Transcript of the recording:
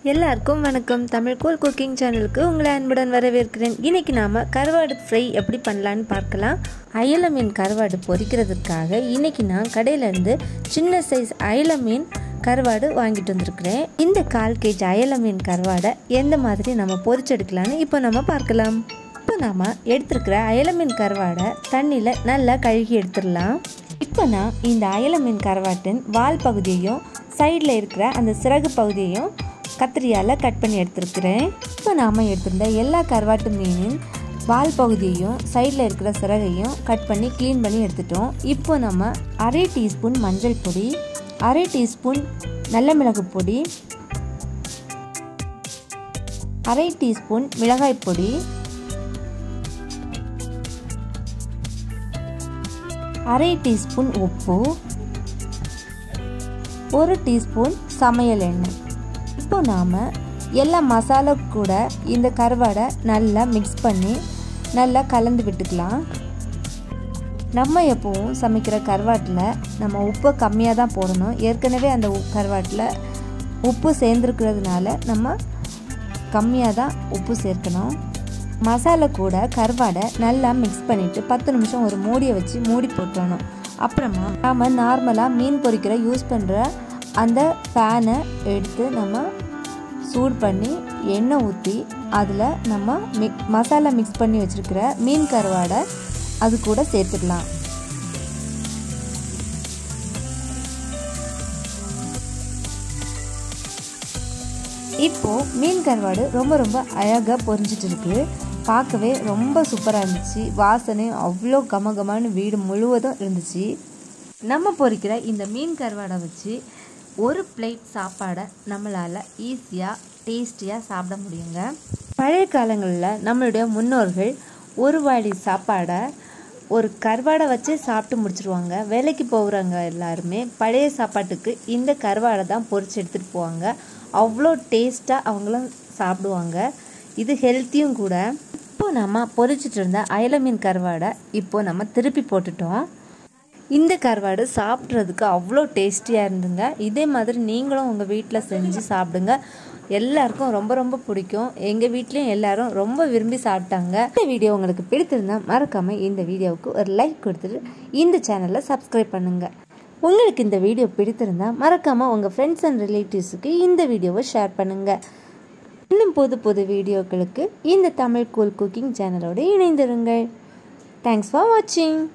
எல்லாருக்கும் வணக்கம் Tamil cool cooking சேனலுக்கு உங்களை அன்புடன் வரவேற்கிறேன் இன்னைக்கு நாம் கருவாடு ஃப்ரை எப்படி பண்ணலான்னு பார்க்கலாம் அயல மீன் கருவாடு பொரிக்கிறதுக்காக இன்னைக்கு நான் கடையிலேருந்து சின்ன சைஸ் அயல மீன் கருவாடு வாங்கிட்டு வந்திருக்கிறேன் இந்த கால் கேஜி அயல மீன் கருவாடை எந்த மாதிரி நம்ம பொரிச்செடுக்கலான்னு இப்போ நம்ம பார்க்கலாம் இப்போ நாம் எடுத்துருக்கிற அயல மீன் கருவாடை தண்ணியில் நல்லா கழுகி எடுத்துடலாம் இப்போ நான் இந்த அயல மீன் கருவாட்டின் வால் பகுதியையும் சைடில் இருக்கிற அந்த சிறகு பகுதியையும் கத்திரியால் கட் பண்ணி எடுத்துருக்கிறேன் இப்போ நாம் எடுத்திருந்த எல்லா கருவாட்டு மீனின் வால் பகுதியையும் சைடில் இருக்கிற சிறகையும் கட் பண்ணி க்ளீன் பண்ணி எடுத்துட்டோம் இப்போ நம்ம அரை டீஸ்பூன் மஞ்சள் பொடி அரை டீஸ்பூன் நல்ல மிளகு பொடி அரை டீஸ்பூன் மிளகாய் பொடி அரை டீஸ்பூன் உப்பு ஒரு டீஸ்பூன் சமையல் எண்ணெய் இப்போ நாம் எல்லா மசாலா கூட இந்த கருவாடை நல்லா மிக்ஸ் பண்ணி நல்லா கலந்து விட்டுக்கலாம் நம்ம எப்போவும் சமைக்கிற கருவாட்டில் நம்ம உப்பு கம்மியாக தான் போடணும் ஏற்கனவே அந்த கருவாட்டில் உப்பு சேர்ந்துருக்கிறதுனால நம்ம கம்மியாக தான் உப்பு சேர்க்கணும் மசாலா கூட கருவாடை நல்லா மிக்ஸ் பண்ணிவிட்டு பத்து நிமிஷம் ஒரு மூடியை வச்சு மூடி போட்டுடணும் அப்புறமா நாம் நார்மலாக மீன் பொரிக்கிற யூஸ் பண்ணுற அந்த ஃபேனை எடுத்து நம்ம சூடு பண்ணி எண்ணெய் ஊற்றி அதில் நம்ம மிக் மசாலா மிக்ஸ் பண்ணி வச்சுருக்கிற மீன் கருவாடை அது கூட சேர்த்துக்கலாம் இப்போது மீன் கருவாடு ரொம்ப ரொம்ப அழகாக பொரிஞ்சிட்டு இருக்கு பார்க்கவே ரொம்ப சூப்பராக இருந்துச்சு வாசனையும் அவ்வளோ கமகமான வீடு முழுவதும் இருந்துச்சு நம்ம பொரிக்கிற இந்த மீன் கருவாடை வச்சு ஒரு பிளேட் சாப்பாடை நம்மளால் ஈஸியாக டேஸ்டியாக சாப்பிட முடியுங்க பழைய காலங்களில் நம்மளுடைய முன்னோர்கள் ஒரு வாடி சாப்பாடை ஒரு கருவாடை வச்சு சாப்பிட்டு முடிச்சிருவாங்க வேலைக்கு போகிறவங்க எல்லாருமே பழைய சாப்பாட்டுக்கு இந்த கருவாடை தான் பொரிச்சு எடுத்துகிட்டு போவாங்க அவ்வளோ டேஸ்ட்டாக அவங்களும் சாப்பிடுவாங்க இது ஹெல்த்தியும் கூட இப்போ நம்ம பொரிச்சிட்டு இருந்த அயல மீன் கருவாடை இப்போ நம்ம திருப்பி போட்டுட்டோம் இந்த கருவாடு சாப்பிட்றதுக்கு அவ்வளோ டேஸ்டியாக இருந்துங்க இதே மாதிரி நீங்களும் உங்கள் வீட்டில் செஞ்சு சாப்பிடுங்க எல்லாருக்கும் ரொம்ப ரொம்ப பிடிக்கும் எங்கள் வீட்லேயும் எல்லாரும் ரொம்ப விரும்பி சாப்பிட்டாங்க இந்த வீடியோ உங்களுக்கு பிடித்திருந்தா மறக்காமல் இந்த வீடியோவுக்கு ஒரு லைக் கொடுத்துட்டு இந்த சேனலை சப்ஸ்கிரைப் பண்ணுங்கள் உங்களுக்கு இந்த வீடியோ பிடித்திருந்தா மறக்காமல் உங்கள் ஃப்ரெண்ட்ஸ் அண்ட் ரிலேட்டிவ்ஸுக்கு இந்த வீடியோவை ஷேர் பண்ணுங்கள் இன்னும் புது புது வீடியோக்களுக்கு இந்த தமிழ் கூல் குக்கிங் சேனலோடு இணைந்திருங்கள் தேங்க்ஸ் ஃபார் வாட்சிங்